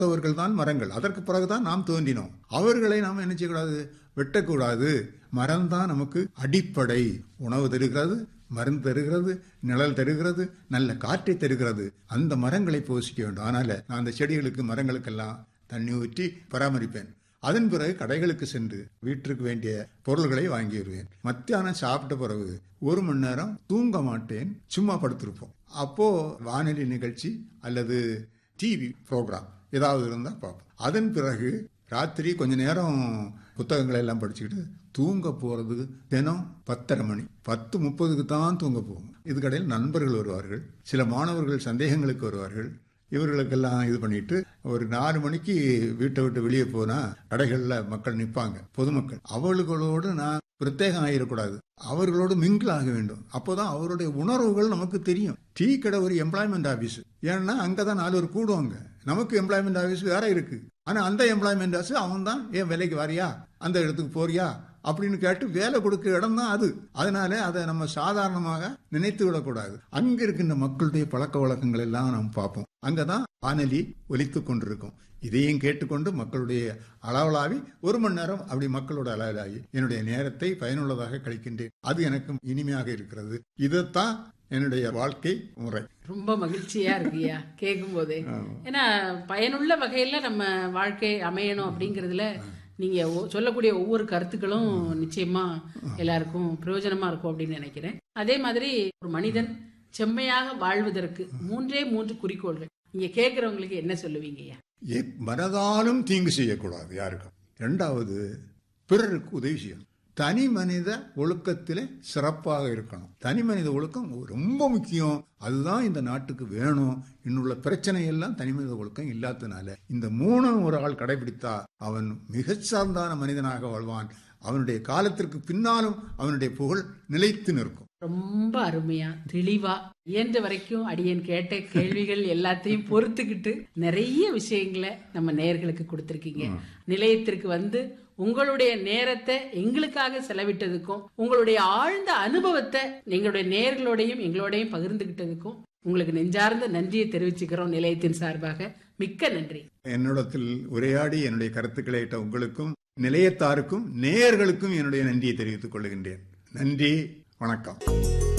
அவர்கள் தான் மரங்கள் அதற்கு பிறகுதான் நாம் தோன்றினோம் அவர்களை நாம் என்ன செய்யக்கூடாது வெட்டக்கூடாது மரம் தான் நமக்கு அடிப்படை உணவு தருகிறது மருந்து தருகிறது நிழல் தருகிறது நல்ல காற்றை தருகிறது அந்த மரங்களை போஷிக்க வேண்டும் அதனால நான் அந்த செடிகளுக்கு மரங்களுக்கெல்லாம் தண்ணி ஊற்றி பராமரிப்பேன் அதன் பிறகு கடைகளுக்கு சென்று வீட்டிற்கு வேண்டிய பொருள்களை வாங்கி வருவேன் மத்தியானம் சாப்பிட்ட பிறகு ஒரு மணி நேரம் தூங்க மாட்டேன் சும்மா படுத்திருப்போம் அப்போ வானொலி நிகழ்ச்சி அல்லது டிவி ப்ரோக்ராம் ஏதாவது இருந்தால் பார்ப்போம் அதன் பிறகு ராத்திரி கொஞ்ச நேரம் புத்தகங்களை எல்லாம் படிச்சுக்கிட்டு தூங்க போறது தினம் பத்தரை மணி பத்து முப்பதுக்கு தான் தூங்க போகும் இதுக்கடையில் நண்பர்கள் வருவார்கள் சில மாணவர்கள் சந்தேகங்களுக்கு வருவார்கள் இவர்களுக்கெல்லாம் இது பண்ணிட்டு ஒரு நாலு மணிக்கு வீட்டை விட்டு வெளியே போனா கடைகள்ல மக்கள் நிற்பாங்க பொதுமக்கள் அவர்களோடு நான் பிரத்யேகம் ஆகிடக்கூடாது அவர்களோடு மிங்கிள் ஆக வேண்டும் அப்போதான் அவருடைய உணர்வுகள் நமக்கு தெரியும் டீ கடை ஒரு எம்ப்ளாய்மெண்ட் ஆபீஸ் ஏன்னா அங்கதான் நாலு பேர் கூடுவாங்க நமக்கு எம்ப்ளாய்மெண்ட் ஆபீஸ் வேற இருக்கு ஆனா அந்த எம்ப்ளாய்மெண்ட் ஆபீஸ் அவன் தான் ஏன் வேலைக்கு வாரியா அந்த இடத்துக்கு போறியா அப்படின்னு கேட்டு வேலை கொடுக்க இடம் தான் அது அதனால அதை நம்ம சாதாரணமாக நினைத்து விடக்கூடாது அங்க இருக்கின்ற மக்களுடைய பழக்க வழக்கங்கள் எல்லாம் நாம் பார்ப்போம் அங்கதான் வானொலி ஒலித்து கொண்டிருக்கும் இதையும் கேட்டுக்கொண்டு மக்களுடைய அளவலாவி ஒரு மணி நேரம் அப்படி மக்களோட அளவலாகி என்னுடைய நேரத்தை பயனுள்ளதாக கழிக்கின்றேன் அது எனக்கு இனிமையாக இருக்கிறது இதைத்தான் என்னுடைய வாழ்க்கை முறை ரொம்ப மகிழ்ச்சியா இருக்குயா கேட்கும் போதே ஏன்னா பயனுள்ள வகையில நம்ம வாழ்க்கை அமையணும் அப்படிங்கறதுல நீங்க ஒ- சொல்லக்கூடிய ஒவ்வொரு கருத்துக்களும் நிச்சயமா எல்லாருக்கும் பிரயோஜனமா இருக்கும் அப்படின்னு நினைக்கிறேன் அதே மாதிரி ஒரு மனிதன் செம்மையாக வாழ்வதற்கு மூன்றே மூன்று குறிக்கோள்கள் நீங்க கேட்கறவங்களுக்கு என்ன சொல்லுவீங்கய்யா எ- மனதாலும் தீங்கு செய்யக்கூடாது யாருக்கும் இரண்டாவது பிறருக்கு உதவி செய்யணும் தனி மனித ஒழுக்கத்திலே சிறப்பாக இருக்கணும் தனி மனித ஒழுக்கம் ரொம்ப முக்கியம் அதுதான் இந்த நாட்டுக்கு வேணும் இன்னுள்ள பிரச்சனை எல்லாம் தனி மனித ஒழுக்கம் இல்லாததுனால இந்த மூணும் ஒரு ஆள் கடைபிடித்தா அவன் மிகச் சார்ந்தான மனிதனாக வாழ்வான் அவனுடைய காலத்திற்கு பின்னாலும் அவனுடைய புகழ் நிலைத்து நிற்கும் ரொம்ப அருமையா தெளிவா இயன்ற வரைக்கும் அடியேன் கேட்ட கேள்விகள் எல்லாத்தையும் பொறுத்துக்கிட்டு நிறைய விஷயங்களை நம்ம நேயர்களுக்கு கொடுத்திருக்கீங்க நிலையத்திற்கு வந்து உங்களுடைய நேரத்தை எங்களுக்காக செலவிட்டதுக்கும் உங்களுடைய ஆழ்ந்த அனுபவத்தை எங்களுடைய நேயர்களோடையும் எங்களோடையும் பகிர்ந்துகிட்டதுக்கும் உங்களுக்கு நெஞ்சார்ந்த நன்றியை தெரிவிச்சுக்கிறோம் நிலையத்தின் சார்பாக மிக்க நன்றி என்னிடத்தில் உரையாடி என்னுடைய கருத்துக்களை இட்ட உங்களுக்கும் நிலையத்தாருக்கும் நேயர்களுக்கும் என்னுடைய நன்றியை தெரிவித்துக் கொள்கின்றேன் நன்றி வணக்கம்